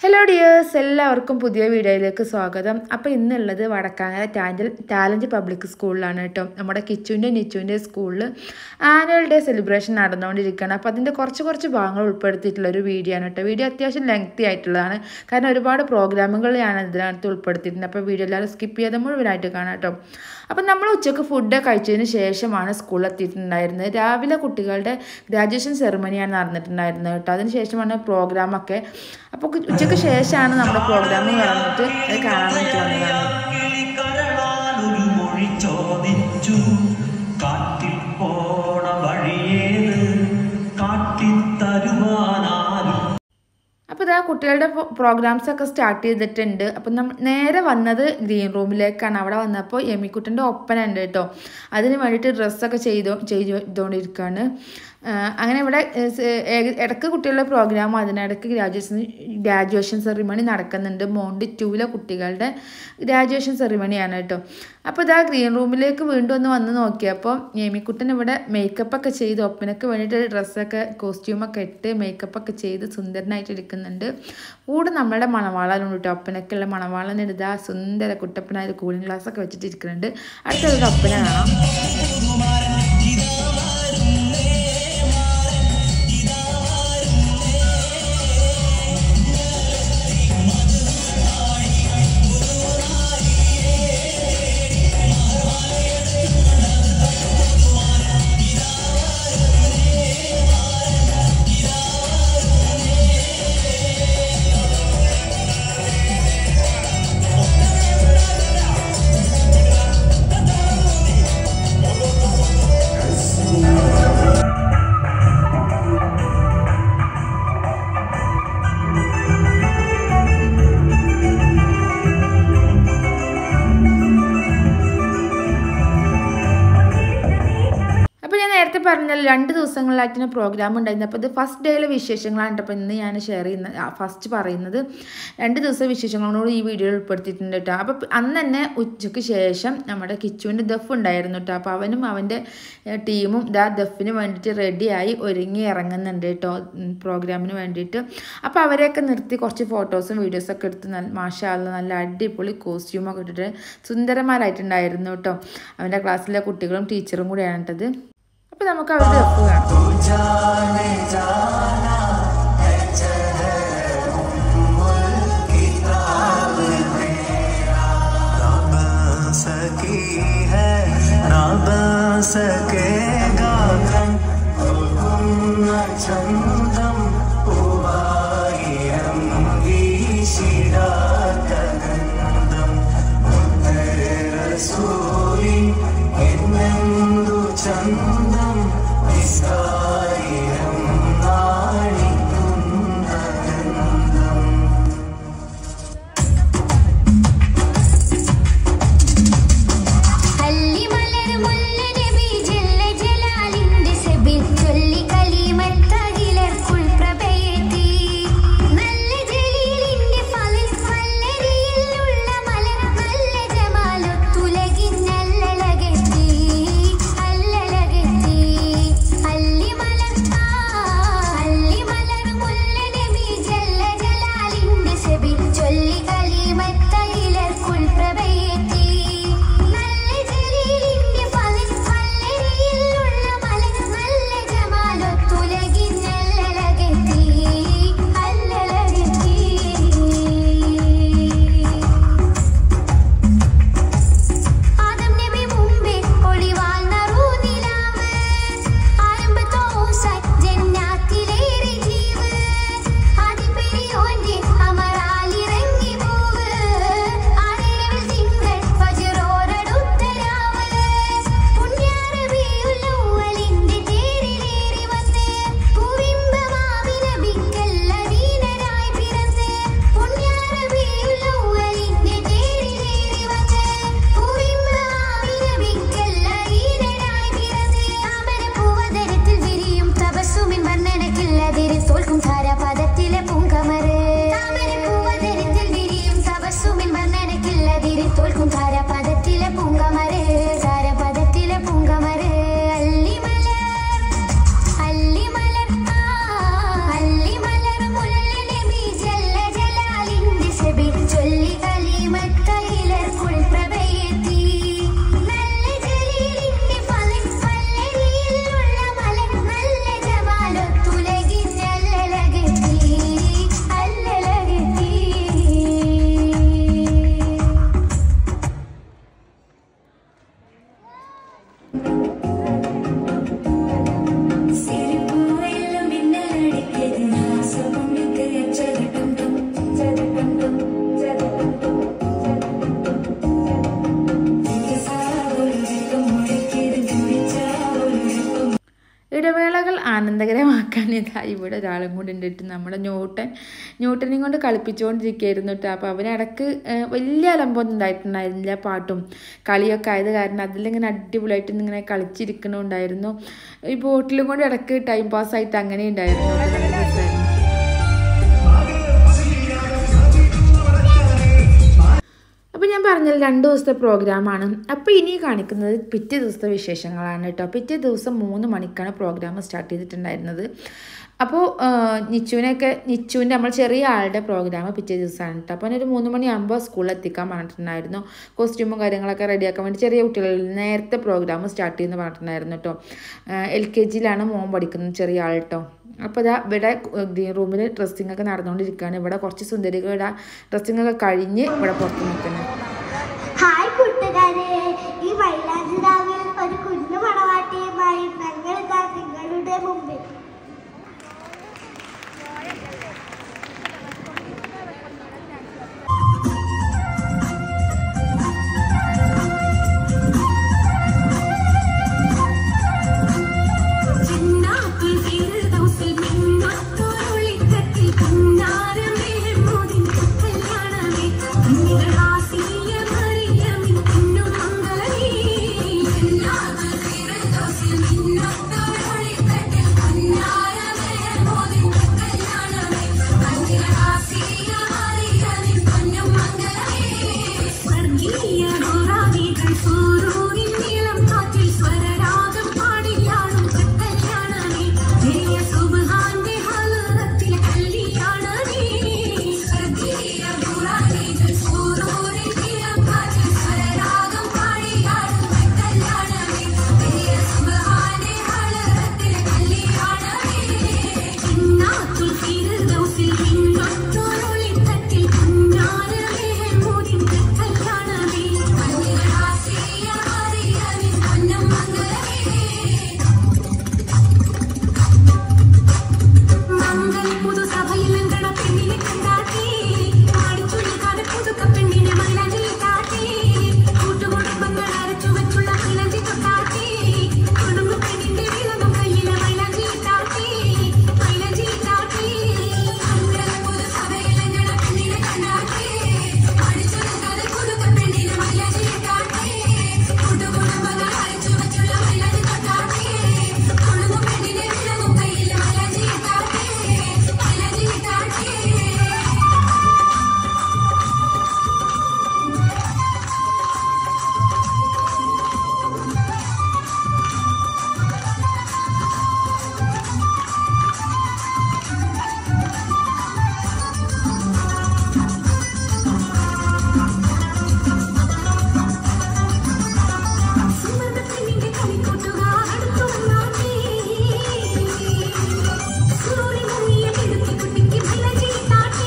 Hello dears എല്ലാവർക്കും പുതിയ വീഡിയോയിലേക്ക് സ്വാഗതം അപ്പോൾ ഇന്നുള്ളത് വടക്കാങ്ങര ടാൻഡൽ ടാലൻറ്റ് പബ്ലിക് സ്കൂളിലാണ് കേട്ടോ നമ്മുടെ കിച്ചുവിൻ്റെ നിച്ചുവിൻ്റെ സ്കൂളിൽ ആനുവൽ ഡേ സെലിബ്രേഷൻ നടന്നുകൊണ്ടിരിക്കുകയാണ് അപ്പോൾ അതിൻ്റെ കുറച്ച് കുറച്ച് ഭാഗങ്ങൾ ഉൾപ്പെടുത്തിയിട്ടുള്ള ഒരു വീഡിയോ ആണ് കേട്ടോ വീഡിയോ അത്യാവശ്യം ലെങ്തി ആയിട്ടുള്ളതാണ് കാരണം ഒരുപാട് പ്രോഗ്രാമുകൾ ഞാൻ ഇതിനകത്ത് ഉൾപ്പെടുത്തിയിട്ടുണ്ട് അപ്പോൾ വീഡിയോ എല്ലാവരും സ്കിപ്പ് ചെയ്യാതെ മുഴുവനായിട്ട് കാണാം കേട്ടോ അപ്പം നമ്മൾ ഉച്ചയ്ക്ക് ഫുഡ് കഴിച്ചതിന് ശേഷമാണ് സ്കൂളിൽ എത്തിയിട്ടുണ്ടായിരുന്നത് രാവിലെ കുട്ടികളുടെ ഗ്രാജുവേഷൻ സെറമണിയാണ് നടന്നിട്ടുണ്ടായിരുന്നത് കേട്ടോ അതിന് ശേഷമാണ് പ്രോഗ്രാമൊക്കെ അപ്പോൾ ഉച്ചയ്ക്ക് ശേഷമാണ് നമ്മുടെ പ്രോഗ്രാം നടന്നിട്ട് അത് കാണാൻ വേണ്ടി വന്നതാണ് കിളിക്കരളാലൊരു മൊഴി ചോദിച്ചു കാട്ടിൽ പോണ വഴിയേത് കാട്ടിത്തരുവാനാരും അപ്പോൾ ഇതാ കുട്ടികളുടെ പ്രോഗ്രാംസ് ഒക്കെ സ്റ്റാർട്ട് ചെയ്തിട്ടുണ്ട് അപ്പം നമ്മൾ നേരെ വന്നത് ഗ്രീൻ റൂമിലേക്കാണ് അവിടെ വന്നപ്പോൾ എമിക്കുട്ടൻ്റെ ഒപ്പന ഉണ്ട് കേട്ടോ അതിന് വേണ്ടിയിട്ട് ഡ്രസ്സൊക്കെ ചെയ്തോ ചെയ്തുകൊണ്ടിരിക്കുകയാണ് അങ്ങനെ ഇവിടെ ഇടയ്ക്ക് കുട്ടികളുടെ പ്രോഗ്രാം അതിനിടയ്ക്ക് ഗ്രാജുവേഷൻ ഗ്രാജുവേഷൻ സെറിമണി നടക്കുന്നുണ്ട് മോണ്ടി ടൂവിലെ കുട്ടികളുടെ ഗ്രാജുവേഷൻ സെറിമണിയാണ് കേട്ടോ അപ്പോൾ ഇതാ ഗ്രീൻ റൂമിലേക്ക് വീണ്ടും ഒന്ന് വന്ന് നോക്കിയപ്പോൾ ഏമിക്കുട്ടൻ ഇവിടെ മേക്കപ്പ് ഒക്കെ ചെയ്ത് ഒപ്പനക്ക് വേണ്ടിയിട്ട് ഡ്രസ്സൊക്കെ കോസ്റ്റ്യൂമൊക്കെ ഇട്ട് മേക്കപ്പ് ഒക്കെ ചെയ്ത് സുന്ദരനായിട്ട് ഇരിക്കുന്നുണ്ട് കൂടെ നമ്മുടെ മണവാളനുണ്ട് കേട്ടോ ഒപ്പനക്കുള്ള മണവാളൻ ഇതാ സുന്ദര കുട്ടപ്പനായ കൂളിംഗ് ഗ്ലാസ് ഒക്കെ വെച്ചിട്ട് ഇരിക്കുന്നുണ്ട് അടുത്തൊരു ഒപ്പന കാണാം നേരത്തെ പറഞ്ഞല്ലോ രണ്ട് ദിവസങ്ങളിലായിട്ട് പ്രോഗ്രാം ഉണ്ടായിരുന്നു അപ്പോൾ ഇത് ഫസ്റ്റ് ഡേയിലെ വിശേഷങ്ങളാണ് അപ്പോൾ ഇന്ന് ഞാൻ ഷെയർ ചെയ്യുന്നത് ഫസ്റ്റ് പറയുന്നത് രണ്ട് ദിവസം വിശേഷങ്ങളോട് ഈ വീഡിയോയിൽ ഉൾപ്പെടുത്തിയിട്ടുണ്ട് കേട്ടോ അപ്പോൾ അന്ന് തന്നെ ഉച്ചയ്ക്ക് ശേഷം നമ്മുടെ കിച്ചുവിൻ്റെ ദഫ് ഉണ്ടായിരുന്നു കേട്ടോ അപ്പോൾ അവനും അവൻ്റെ ടീമും ഇതാ ദഫിന് വേണ്ടിയിട്ട് റെഡിയായി ഒരുങ്ങി ഇറങ്ങുന്നുണ്ട് കേട്ടോ പ്രോഗ്രാമിന് വേണ്ടിയിട്ട് അപ്പോൾ അവരെയൊക്കെ നിർത്തി കുറച്ച് ഫോട്ടോസും വീഡിയോസൊക്കെ എടുത്ത് നല്ല മാഷാല്ല നല്ല അടിപൊളി കോസ്റ്റ്യൂമൊക്കെ ഇട്ടിട്ട് സുന്ദരന്മാരായിട്ടുണ്ടായിരുന്നു കേട്ടോ അവൻ്റെ ക്ലാസ്സിലെ കുട്ടികളും ടീച്ചറും കൂടെയാണ് കേട്ടത് അപ്പൊ നമുക്ക് അവരുടെ ഒപ്പ് കാണാം सकी है ना बन सकेगा ചന്തം പൂവായിരം വീശിടാത്തഗന്ധം സൂരി എന്നെന്തു ചന്തം നിസ്കാരിയം നാണിക്കുന്ന ഗന്ധം അല്ലിമലർ മുല്ല നബി ജല്ല ജലാലിന്റെ സെബിൽ ചൊല്ലി കലിമത്തകിലർക്കുൾ പ്രഭയേറ്റി നല്ല ജലീലിന്റെ ഫലിൽ ഇതാ ഇവിടെ ഒരാളും കൂടി ഉണ്ടിട്ട് നമ്മുടെ ന്യൂട്ടൻ ന്യൂട്ടനെയും കൊണ്ട് കളിപ്പിച്ചുകൊണ്ടിരിക്കുകയായിരുന്നു കേട്ടോ അപ്പോൾ അവനിടക്ക് ഏഹ്, വലിയ അലമ്പൊന്നും ഉണ്ടായിട്ടുണ്ടായിരുന്നില്ല പാട്ടും കളിയൊക്കെ ആയത് കാരണം അതിലിങ്ങനെ അടിപൊളിയായിട്ട് ഇങ്ങനെ കളിച്ചിരിക്കണുണ്ടായിരുന്നു ഈ ബോട്ടിലും കൊണ്ട് ഇടക്ക് ടൈം പാസ് ആയിട്ട് അങ്ങനെ ഉണ്ടായിരുന്നു കേട്ടോ. നല്ല രസമായിരുന്നു അപ്പോൾ ഞാൻ പറഞ്ഞത് രണ്ട് ദിവസത്തെ പ്രോഗ്രാമാണ് അപ്പോൾ ഇനി കാണിക്കുന്നത് പിറ്റേ ദിവസത്തെ വിശേഷങ്ങളാണ് കേട്ടോ പിറ്റേ ദിവസം മൂന്ന് മണിക്കാണ് പ്രോഗ്രാം സ്റ്റാർട്ട് ചെയ്തിട്ടുണ്ടായിരുന്നത് അപ്പോൾ നിച്ചുവിനൊക്കെ നിച്ചുവിൻ്റെ നമ്മൾ ചെറിയ ആളുടെ പ്രോഗ്രാം പിറ്റേ ദിവസമാണ് കേട്ടോ അപ്പോൾ ഒരു മൂന്ന് മണിയാകുമ്പോൾ സ്കൂളിൽ എത്തിക്കാൻ പറഞ്ഞിട്ടുണ്ടായിരുന്നു കോസ്റ്റ്യൂമും കാര്യങ്ങളൊക്കെ റെഡിയാക്കാൻ വേണ്ടി ചെറിയ കുട്ടികളിൽ നേരത്തെ പ്രോഗ്രാം സ്റ്റാർട്ട് ചെയ്യുമെന്ന് പറഞ്ഞിട്ടുണ്ടായിരുന്നു കേട്ടോ എൽ കെ ജിയിലാണ് മോൻ പഠിക്കുന്നത് ചെറിയ ആൾ കേട്ടോ അപ്പോൾ ഇതാ ഇവിടെ ഗ്രീൻ റൂമിൽ ഡ്രസ്സിംഗ് ഒക്കെ നടന്നുകൊണ്ടിരിക്കുകയാണ് ഇവിടെ കുറച്ച് സുന്ദരികളുടെ ഡ്രസ്സിംഗ് ഒക്കെ കഴിഞ്ഞ് ഇവിടെ പുറത്ത് നിൽക്കുന്നത് ഹായ് കൂട്ടുകാരെ ഈ മൈലാഞ്ചി രാവിൽ ഒരു കുഞ്ഞു മണവാട്ടിയുമായി ഞങ്ങൾ ഇതാ നിങ്ങളുടെ മുമ്പിൽ ചിന്നാത്തിൽ ഫിർദൗസിൽ മിന്നത്തൊരൊളിത്തട്ടിൽ പൊന്നാരമേ മോദിൻ കല്യാണമേ കണ്ണികൾ ഹാസിയ മറിയമിൻ പൊന്നു മംഗളമേ ചിന്നാത്തിൽ ഫിർദൗസിൽ മിന്നത്തൊരൊളിത്തട്ടിൽ പൊന്നാരമേ മോദിൻ കല്യാണമേ കണ്ണികൾ ഹാസിയ മറിയമിൻ പൊന്നു മംഗളമേ സ്വർഗീയ ഗോരാദികൾ സൂരൂരിൻ നീളം കാറ്റിൽ സ്വരരാഗം പാടിയാടും കല്യാണമേ ജയ സുബ്ഹാന്റെ ഹലറത്തിലെ കല്യാണമേ സ്വർഗീയ ഗോരാദികൾ സൂരൂരിൻ നീളം കാറ്റിൽ സ്വരരാഗം പാടിയാടും കല്യാണമേ ജയ സുബ്ഹാന്റെ ഹലറത്തിലെ കല്യാണമേ ചിന്നാത്തുൽ ഫിർദൗസിൽ മിന്നത്തൊരൊളിത്തട്ടിൽ പൊന്നാരമേ മോദിൻ കല്യാണമേ കണ്ണികൾ ഹാസിയ മറിയമിൻ പൊന്നും മംഗളമേ മംഗൾ പുതുസഭയിൽ അങ്കണ പെണ്ണിനെ കണ്ടാട്ടി ആടിച്ചുള്ളിക്കാതെ പുതുക്ക പെണ്ണിനെ മൈലാഞ്ചി കാട്ടി കൂട്ടുകുടുംബങ്ങൾ അരച്ചു വെച്ചുള്ള മൈലാഞ്ചി തൊട്ടാട്ടി കുടുംബ പെണ്ണിന്റെ വിളങ്ങും കയ്യിലെ മൈലാഞ്ചി കാട്ടി മൈലാഞ്ചി കാട്ടി മംഗൾ പുതുസഭയിൽ അങ്കണ പെണ്ണിനെ കണ്ടാട്ടി ആടിച്ചുള്ളിക്കാതെ പുതുക്ക പെണ്ണിനെ മൈലാഞ്ചി കാട്ടി കൂട്ടുകുടുംബങ്ങൾ അരച്ചു വെച്ചുള്ള മൈലാഞ്ചി തൊട്ടാട്ടി കുടുംബ പെണ്ണിന്റെ വിളങ്ങും കയ്യിലെ മൈലാഞ്ചി കാട്ടി മൈലാഞ്ചി കാട്ടി സുമൃതപ്പെണ്ണിന്റെ കളിക്കൂട്ടുകാർ അടുത്തു വന്നാട്ടേ. സൂര്യൻ മുങ്ങിയ കിടുക്കിക്കുട്ടിക്ക് മൈലാഞ്ചി കാട്ടി.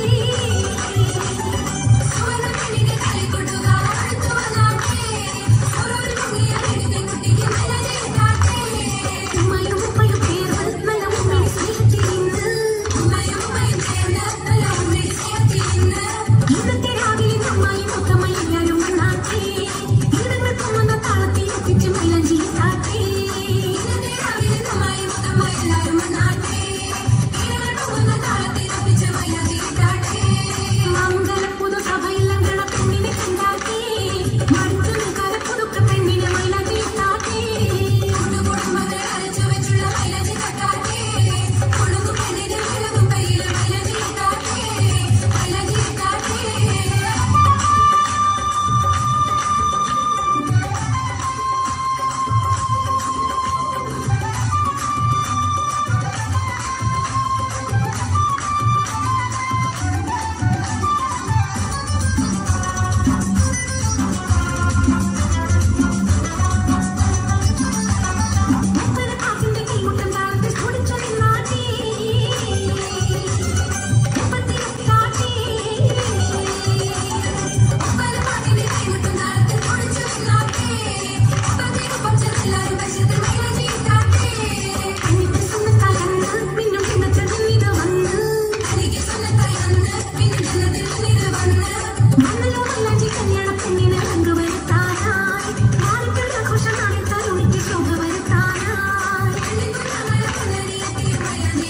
സുമൃതപ്പെണ്ണിന്റെ കളിക്കൂട്ടുകാർ അടുത്തു വന്നാട്ടേ. സൂര്യൻ മുങ്ങിയ കിടുക്കിക്കുട്ടിക്ക് മൈലാഞ്ചി കാട്ടി. ഉമ്മയും ഉപ്പയും ചേർന്ന് നല്ല ഉമ്മയെ സ്നേഹിച്ചിരുന്ന്. ഉമ്മയും ഉപ്പയും ചേർന്ന് നല്ല ഉമ്മയെ സ്നേഹിച്ചിരുന്ന്. ഇന്നത്തെ രാവിലെ നന്നായി മൊത്തമായി എല്ലാവരും വന്നാട്ടേ ഇടങ്ങൾ പൊങ്ങുന്ന താളത്തിൽ ഒപ്പിച്ച് മൈലാഞ്ചി കാട്ടി ഇന്നത്തെ രാവിലെ നന്നായി മൊത്തമായി എല്ലാവരും വന്നാട്ടേ ഇടങ്ങൾ പൊങ്ങുന്ന താളത്തിൽ ഒപ്പിച്ച് മൈലാഞ്ചി കാട്ടി മംഗള പുതുസഭയിൽ അങ്കണ പെണ്ണിനെ കണ്ടാട്ടി മടുത്തു നിൽക്കാതെ പുതുക്ക പെണ്ണിനെ മൈലാഞ്ചി കാട്ടി കുടുംബങ്ങൾ അരച്ചു വെച്ചുള്ള മൈലാഞ്ചി കാട്ടി കുടുംബ പെണ്ണിനെ വിളകും കയ്യിലെ മൈലാഞ്ചി കാട്ടി മൈലാഞ്ചി കാട്ടി മുപ്പത് കാക്കിന്റെ കൈമുട്ടം താഴത്തിൽ കുടിച്ചൊരു നാട്ടി മുപ്പത്തി കാട്ടി മുപ്പത് കാക്കിന്റെ കൈമുട്ടം താഴത്തിൽ കുടിച്ചൊരു നാട്ടി മുപ്പത്തി പച്ചെല്ലാരും വശത്തിൽ മൈലാഞ്ചി കാട്ടി എനിക്ക് സ്വന്തക്കായി വന്ന് പിന്നും പിന്നത്തെ ഇത് വന്ന് എനിക്ക് സ്വന്തക്കായി വന്ന് പിന്നും പിന്നത്തെ ഇത് വന്ന് വന്നല്ലോ മൈലാഞ്ചി കല്യാണ പെണ്ണിനെ പങ്കുവരുത്താനായി മാറിക്കുന്ന ഘോഷ നാളെ തരുണിക്ക് ശോഭ വരുത്താനായി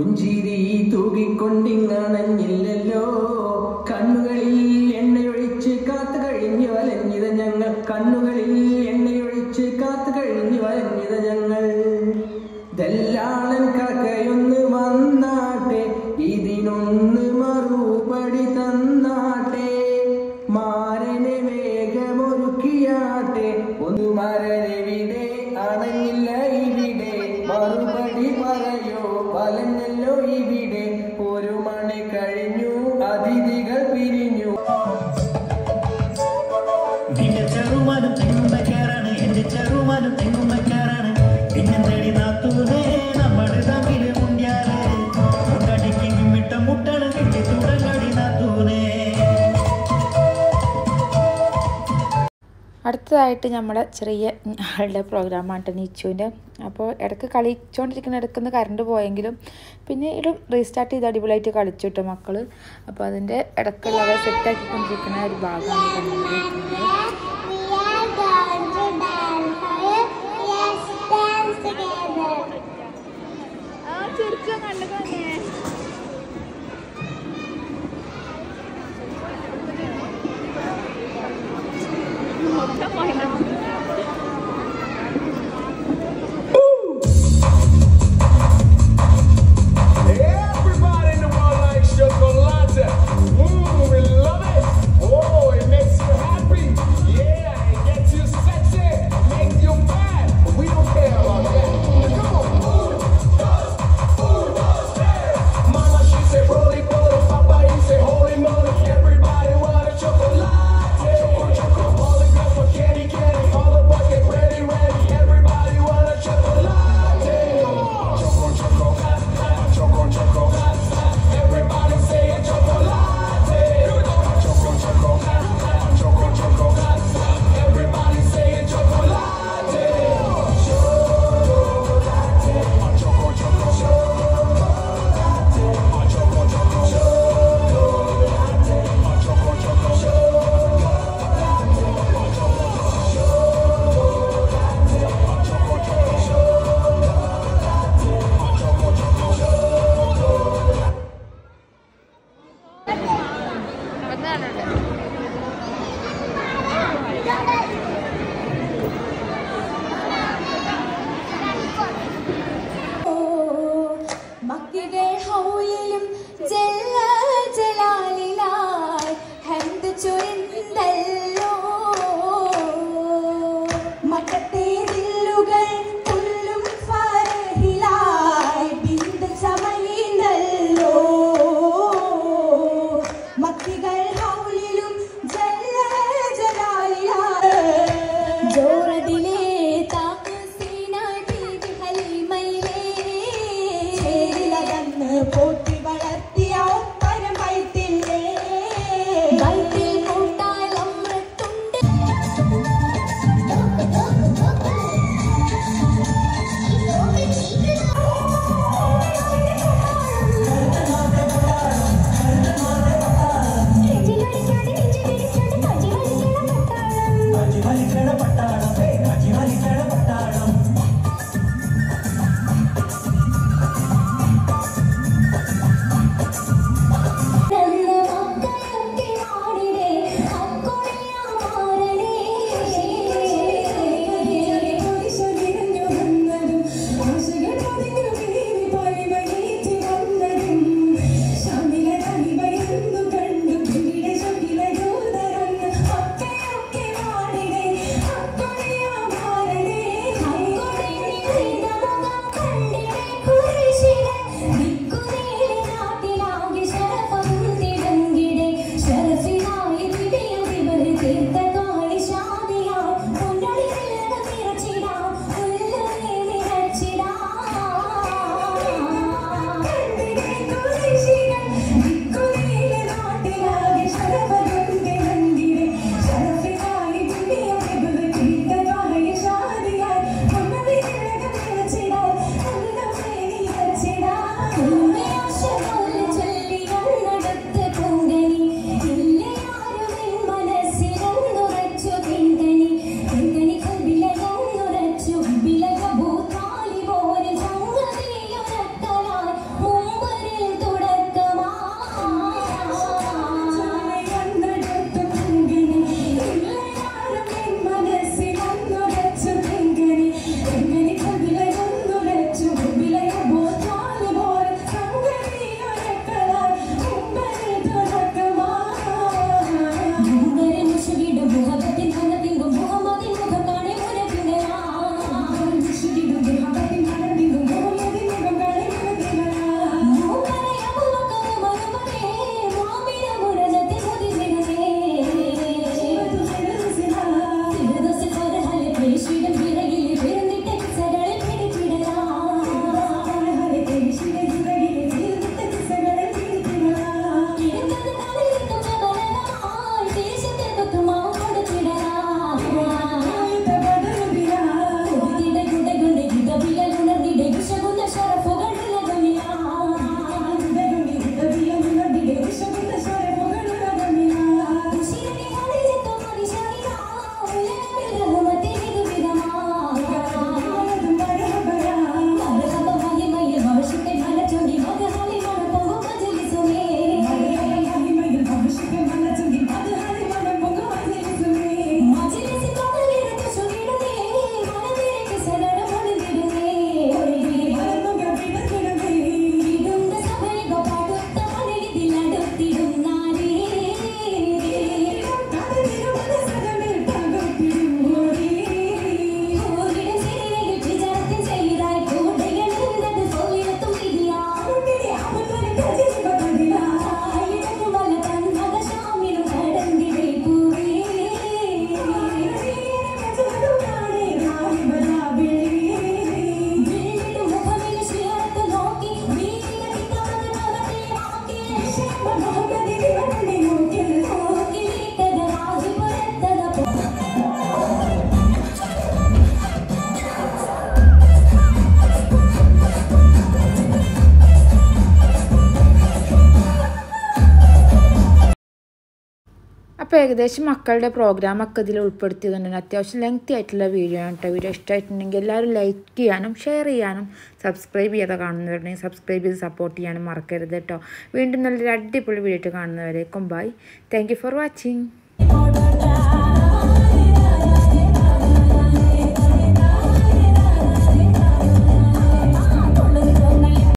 പുഞ്ചിരി തൂകിക്കൊണ്ടിങ്ങണഞ്ഞില്ലല്ലോ കണ്ണുകളിൽ എണ്ണയൊഴിച്ച് കാത്തു കഴിഞ്ഞു വലഞ്ഞിത ഞങ്ങൾ കണ്ണുകളിൽ എണ്ണയൊഴിച്ച് കാത്തു കഴിഞ്ഞു വലഞ്ഞിത ഞങ്ങൾ ദല്ലാളൻ കക്കയൊന്ന് വന്നാട്ടെ ഇതിനൊന്ന് മറുപടി തന്നാട്ടെ മാരനെ വേഗമൊരുക്കിയാട്ടെ ഒന്ന് മരനെവിടെ അണങ്ങില്ല ഇവിടെ മറുപടി പറയോ വലഞ്ഞല്ലോ ഇവിടെ ഒരു മണി കഴിഞ്ഞു അതിഥികൾ പിരിഞ്ഞു നിന്റെ ചെറുമാനും തെങ്ങുമ്മക്കാരാണ് എന്റെ ചെറുമാനും തെങ്ങുമ്മക്കാരാണ് പിന്നെ തേടി നാത്തൂനേ നമ്മള് തമ്മില് മുണ്ടിയാല് മുട്ടടിക്കും വിട്ട മുട്ടണ് കിട്ടി തുടങ്ങടി നാത്തൂനേ അടുത്തതായിട്ട് നമ്മുടെ ചെറിയ ആളുടെ പ്രോഗ്രാമാണ് നിച്ചുവിൻ്റെ അപ്പോൾ ഇടയ്ക്ക് കളിച്ചുകൊണ്ടിരിക്കുന്ന ഇടയ്ക്ക് കറണ്ട് പോയെങ്കിലും പിന്നീട് റീസ്റ്റാർട്ട് ചെയ്ത് അടിപൊളിയായിട്ട് കളിച്ചു കിട്ടും മക്കൾ അപ്പോൾ അതിൻ്റെ ഇടയ്ക്കുള്ള അവർ സെറ്റാക്കിക്കൊണ്ടിരിക്കുന്ന ഒരു ഭാഗമാണ് കണ്ടുകൊണ്ടിരിക്കുന്നത് We are going to dance. Let's dance together. Everybody in the world likes chocolate. Mmm, we love it. Oh, it makes you happy. Yeah. അപ്പോൾ ഏകദേശം മക്കളുടെ പ്രോഗ്രാമൊക്കെ ഇതിൽ ഉൾപ്പെടുത്തിയതുകൊണ്ട് അത്യാവശ്യം ലെങ്തി ആയിട്ടുള്ള വീഡിയോ ആണ് കേട്ടോ വീഡിയോ ഇഷ്ടമായിട്ടുണ്ടെങ്കിൽ എല്ലാവരും ലൈക്ക് ചെയ്യാനും ഷെയർ ചെയ്യാനും സബ്സ്ക്രൈബ് ചെയ്യാതെ കാണുന്നവരുണ്ടെങ്കിൽ സബ്സ്ക്രൈബ് ചെയ്ത് സപ്പോർട്ട് ചെയ്യാനും മറക്കരുത് കേട്ടോ വീണ്ടും നല്ലൊരു അടിപൊളി വീഡിയോ കാണുന്നവരേക്കും bye thank you for watching